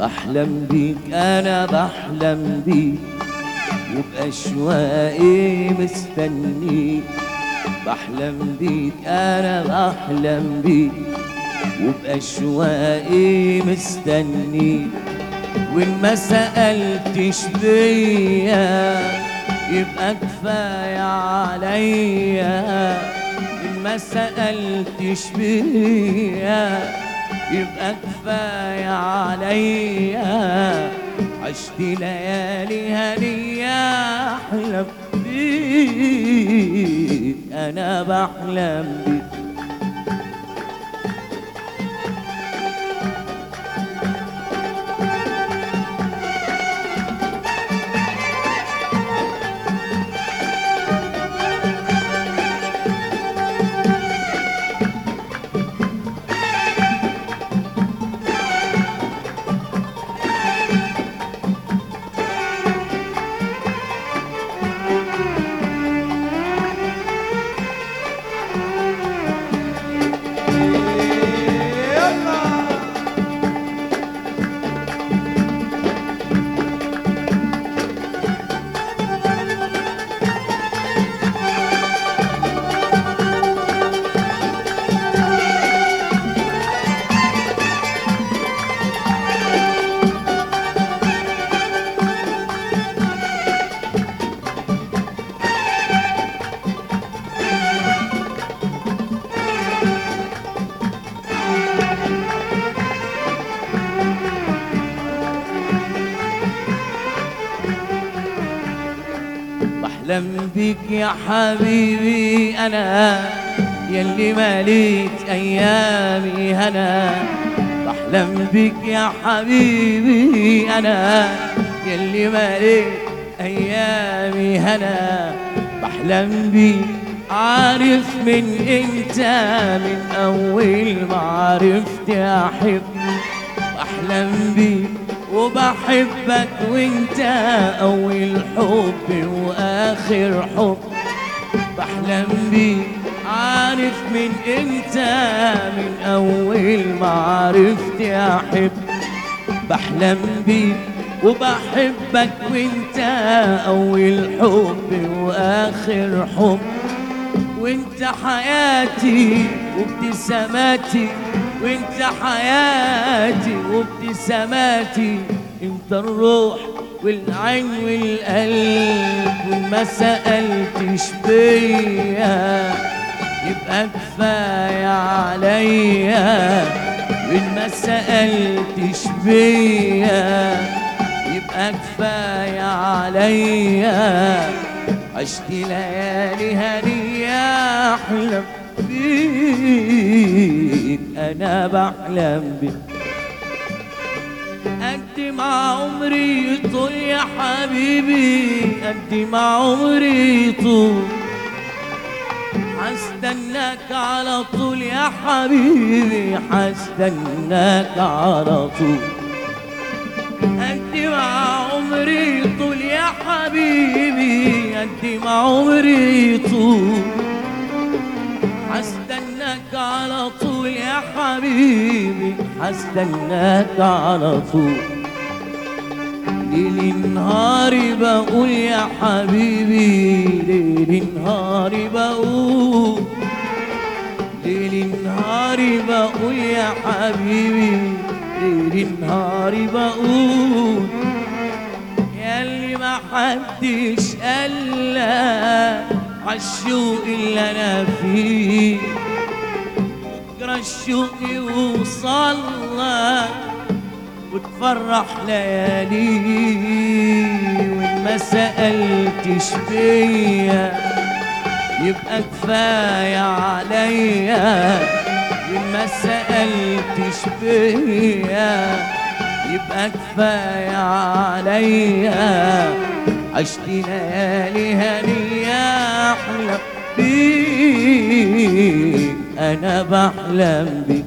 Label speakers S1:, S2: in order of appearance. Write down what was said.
S1: بحلم بيك انا بحلم بيك وبأشواقي مستنيك بحلم بيك انا بحلم بيك وبأشواقي مستنيك وإن ما سألتش بيا يبقى كفاية عليا إن ما سألتش بيا يبقى كفاية عليا عشت ليالي هنية أحلم بيك أنا بحلم بيك بحلم بيك يا حبيبي انا يلي ماليت ايامي هنا بحلم بيك يا حبيبي انا يلي ماليت ايامي هنا بحلم بيك عارف من انت من اول ما عرفت احب بحلم بيك وبحبك وانت اول حب واخر حب بحلم بيك عارف من انت من اول ما عرفت احب بحلم بيك وبحبك وانت اول حب واخر حب وانت حياتي وابتساماتي وانت حياتي وابتساماتي انت الروح والعين والقلب وما سألتش بيا يبقى كفاية عليا وإن ما سألتش بيا يبقى كفاية عليا عشت ليالي هنية أحلم بيك أنا بحلم بيك قد ما عمري طول يا حبيبي قد ما عمري طول حستناك على طول يا حبيبي حستناك على طول قد ما عمري طول يا حبيبي قد ما عمري طول حستناك على طول يا حبيبي حستناك على طول ليل نهاري بقول يا حبيبي ليل نهاري بقول ليل نهاري بقول يا حبيبي ليل نهاري بقول ياللي ما حدش قالك عالشوق اللي انا فيه بكره الشوق يوصل لك وتفرح ليالي وان ما سألتش بيا يبقى كفاية عليا وان ما سألتش بيا يبقى كفاية عليا عشت ليالي هنية أحلم بيك أنا بحلم بيك